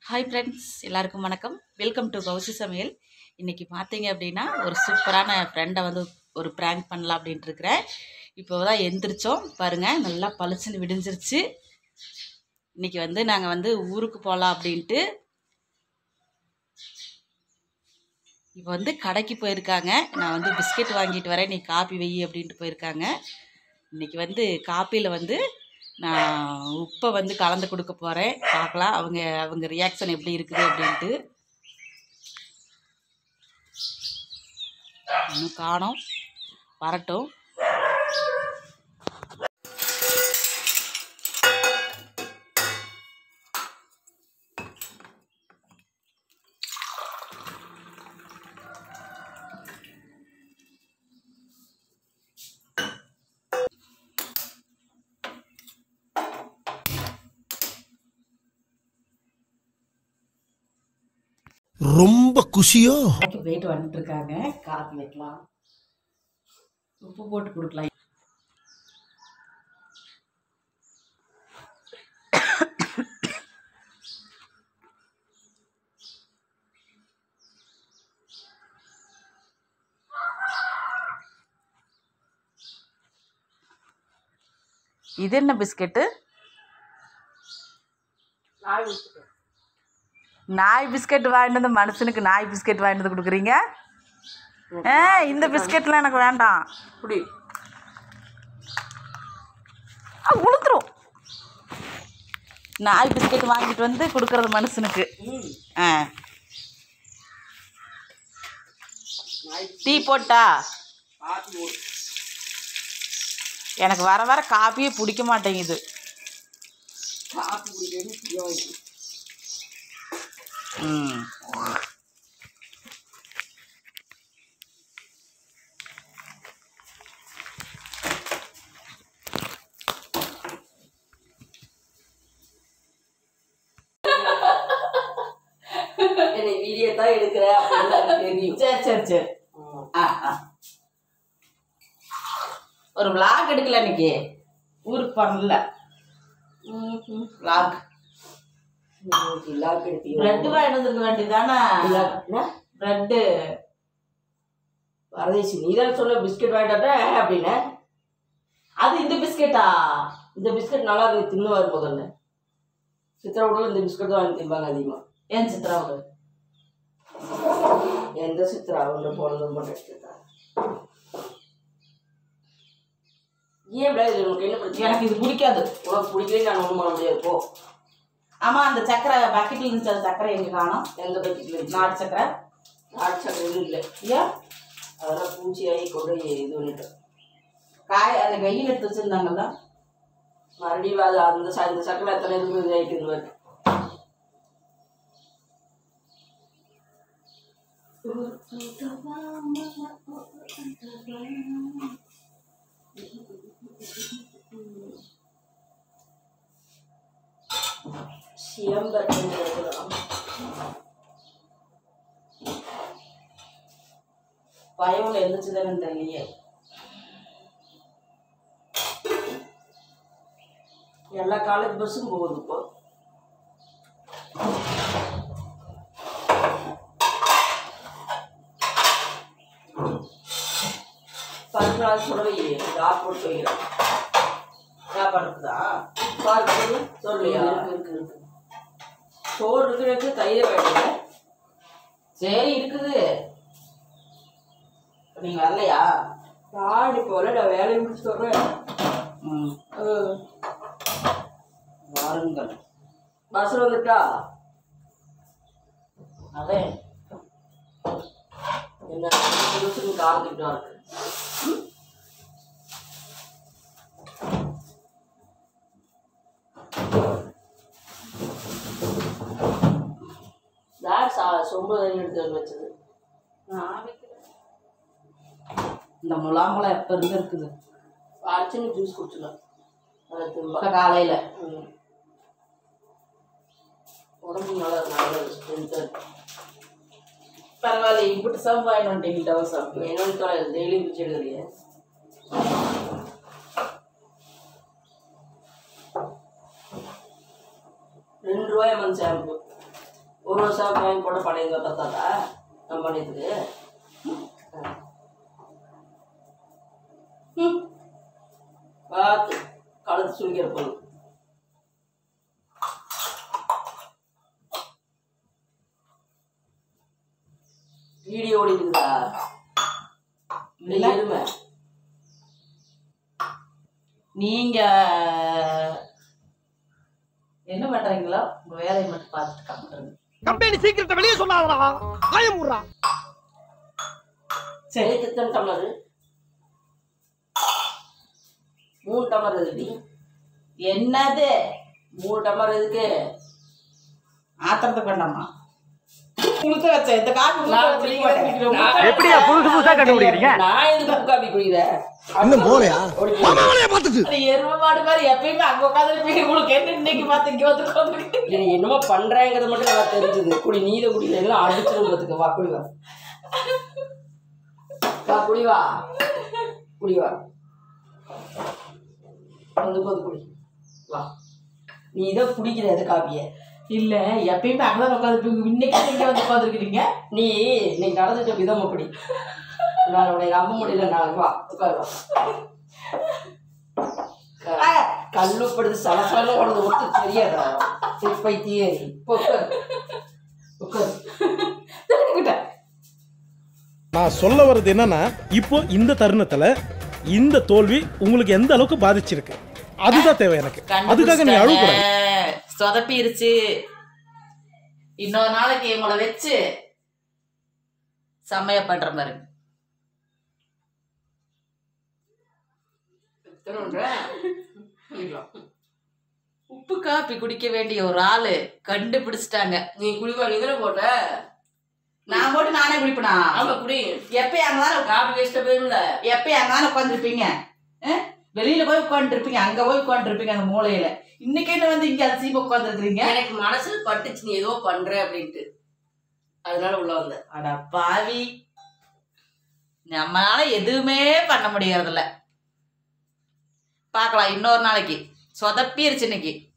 Hi friends எல்லாருக்கும் வணக்கம் welcome to Kousi சமையல் இன்றைக்கி பார்த்தீங்க அப்படின்னா ஒரு சூப்பரான ஃப்ரெண்டை வந்து ஒரு ப்ராங்க் பண்ணலாம் அப்படின்ட்டு இருக்கிறேன் இப்போ தான் எந்திரிச்சோம் பாருங்கள் நல்லா பளிச்சுன்னு விடிஞ்சிருச்சு இன்றைக்கி வந்து நாங்கள் வந்து ஊருக்கு போகலாம் அப்படின்ட்டு இப்போ வந்து கடைக்கு போயிருக்காங்க நான் வந்து பிஸ்கெட் வாங்கிட்டு வரேன் நீ காப்பி வை அப்படின்ட்டு போயிருக்காங்க இன்றைக்கி வந்து காப்பியில் வந்து நான் உப்பை வந்து கலந்து கொடுக்க போகிறேன் பார்க்கலாம் அவங்க அவங்க ரியாக்ஷன் எப்படி இருக்குது அப்படின்ட்டு இன்னும் காணோம் வரட்டும் ரொம்ப குஷியோ கடைக்கு போயிட்டு வந்துட்டு இருக்காங்க காப்பி வைக்கலாம் உப்பு போட்டு கொடுக்கலாம் இது என்ன பிஸ்கெட்டு நாய் பிஸ்கெட் வாங்கிட்டு வந்து மனுஷனுக்கு நாய் பிஸ்கெட் வாங்கிட்டு வந்து கொடுக்குறீங்க ஆ இந்த பிஸ்கெட்லாம் எனக்கு வேண்டாம் குடி ஆ உளுத்துரும் நாய் பிஸ்கெட் வாங்கிட்டு வந்து கொடுக்குறது மனுஷனுக்கு ஆ டீ போட்டா எனக்கு வர வர காப்பியே பிடிக்க மாட்டேங்குது காப்பி குடிக்கிறது பிரியம் ம் என்னை வீடியோ தான் எடுக்கிற அப்படின்னு எனக்கு தெரியும் சரி சரி சரி ஆ ஆ ஒரு vlog எடுக்கல இன்னைக்கு ஊருக்கு போனல vlog விழாக்கு எடுப்பீங்க பிரெட் வாங்கிட்டு வந்துருக்க வேண்டியதானே என்ன பிரெட்டு வரதேசி நீ தானே சொன்ன பிஸ்கட் வாங்கிட்டாட்ட அப்படின்னு அது இந்த பிஸ்கெட்டா இந்த பிஸ்கட் நல்லா இருக்கு தின்னுவார் முதல்ல சித்திரை விடல இந்த பிஸ்கட் தான் வாங்கி திம்பாங்க அதிகமாக ஏன் சித்ராவுக்கு எந்த சித்திரா அவங்க போனதும் போட்டு ஏன் விட இது உனக்கு என்ன பிரச்சனை எனக்கு இது பிடிக்காது உனக்கு பிடிக்கவே நான் ஒன்றும் பண்ண முடியாது போ ஆமா அந்த சக்கரை பக்கெட்ல இருந்துச்சு அந்த சக்கரை எங்க காணோம் எந்த பக்கெட்டில் இருக்கு நாட்டு சக்கரை நாட்டு சக்கரை எதுவும் இல்லை ஏன் அதெல்லாம் பூச்சியாகி கொண்டு போய் இது பண்ணிட்டேன் காய் அந்த வெயில் எடுத்து வச்சிருந்தாங்கல்ல மறுபடியும் அது அந்த ச- இந்த சக்கரை எத்தனை இருக்குது ஆகிட்டு இருவாரு சிலம்பரம் பயவுல எழுந்துச்சுதானு தெரியலையே எல்லா காலேஜ் பஸ்ஸும் போகுது இப்போ பத்து நாள் சொல்லவே ஆப் போட்டு வைக்கிறேன் சாப்பாடு இருக்குதா பார்க்குறது சொல்லையா இருக்கு இருக்கு இருக்கு சோறு இருக்கிறதுக்கு தயிர் வேணும் சரி இருக்குது இப்ப நீங்க வரலையா ஆடி போல நான் வேலையை முடிச்சு சொல்கிறேன் ம் வாருங்கள் பஸ்ஸில் வந்துட்டா அதே என்ன புதுசுன்னு காந்துக்கிட்டா இருக்கு யார் சா சொம்பு தண்ணி எடுத்து வந்து வச்சது நான் வைக்கிறேன். இந்த முலாம்பழம் எப்ப இருந்து இருக்குது அரைச்சின்னு ஜூஸ் குடிச்சிடலாம் அதை திரும்ப இப்ப காலையில ம். உடம்பு நல்லா நல்லது ஸ்ட்ரென்த்து பரவாயில்ல இப்படி சம்பு வாங்கிட்டு வந்துட்டீங்க டவர் சாப்பிட்டு என்னன்னு தொலை டெய்லி பிடிச்சி எடுக்கிறிய ரெண்டு ரூபாய் வந்து ஷாம்பு ஒரு வருஷம் வாங்கி போட பழைய பத்தாதா நம்ம பண்ணியதுக்கு ம். பார்த்து கழுத்து சுழிக்கிற பொண்ணு வீடியோ ஓடிக்குதா இல்ல. எருமை நீங்க என்ன பண்றீங்களோ உங்க வேலையை மட்டும் பார்த்துட்டு காமிட்டுருங்க கம்பெனி சீக்கிரத்தை வெளியே சொல்லாதடா காயம் விடுறா சரி எனக்கு எத்தனை டம்ளர் மூணு டம்ளர் எதுக்கு என்னது மூணு டம்ளர் எதுக்கு ஆத்திரத்துக்கு வேண்டாமா குளிக்க வச்ச இந்த காப்பி குளிக்க நான் வச்சு குடிக்க குடிக்க மாட்டேன். மாட்டேன். எப்படியா புதுசு புதுசா கண்டுபிடிக்கிறீங்க நான் எதுக்கு குக் காபி குடிக்கிறேன் இன்னும் போலையா ஓடி போ. மாமாவளைய பார்த்துட்டு அது எருமை மாடு மாதிரி எப்பயுமே அங்க உட்காந்துருப்பீங்க உங்களுக்கு என்ன இன்னைக்கு பார்த்து இங்க வந்து உட்காந்துருக்கீங்க நீ என்னமோ பண்றேங்கிறது மட்டும் நல்லா தெரிஞ்சது குடி நீத குடி எல்லாம் அடிச்சிடும் பார்த்துக்க வா குடி வா வா குடி வா குடி வா வந்து போது குடி வா நீ இதை குடிக்கிற இந்த காப்பியை இல்ல எப்பயுமே அங்கதான் உட்காந்துருப்பீங்க இன்னைக்கு இங்க வந்து உட்காந்துருக்கீங்க நீ இன்னைக்கு நடந்துட்ட விதம் அப்படி நான் உடைய நம்ப முடியல நான் வா உட்காரு வா க- கல்லுப்படுது சலசலன்னு உனது ஒத்து தெரியாதா பைத்தியே உட்காரு உட்காரு நான் சொல்ல வர்றது என்னன்னா இப்போ இந்த தருணத்துல இந்த தோல்வி உங்களுக்கு எந்த அளவுக்கு பாதிச்சிருக்கு அதுதான் தேவை எனக்கு அதுக்காக நீ அழுகக்கூடாது சொதப்பிருச்சு இன்னொரு நாளைக்கு உங்களை வச்சு செம்மையா பண்ற மாதிரி எத்தனை பண்ற? குடிக்கலாம். உப்பு காப்பி குடிக்க வேண்டிய ஒரு ஆளு கண்டுபிடிச்சிட்டாங்க நீ குடிப்பா நீ தானே போட்ட நான் போட்டு நானே குடிப்பேனா ஆமா குடி எப்பயும் அங்கதானே காபி வேஸ்டா போயிரும்ல எப்பயும் அங்கதானே உட்காந்துருப்பீங்க வெளியில போய் உட்காந்துருப்பீங்க அங்க போய் உட்காந்துருப்பீங்க அந்த மூலையில இன்னைக்கு என்ன வந்து இங்க அதிசயமா உட்காந்துருக்கீங்க எனக்கு மனசுல பட்டுச்சு நீ ஏதோ பண்ற அப்படின்ட்டு அதனால உள்ள வந்த அட பாவி நம்மளால எதுவுமே பண்ண முடியறதில்ல பார்க்கலாம் இன்னொரு நாளைக்கு சொதப்பிருச்சு இன்னைக்கு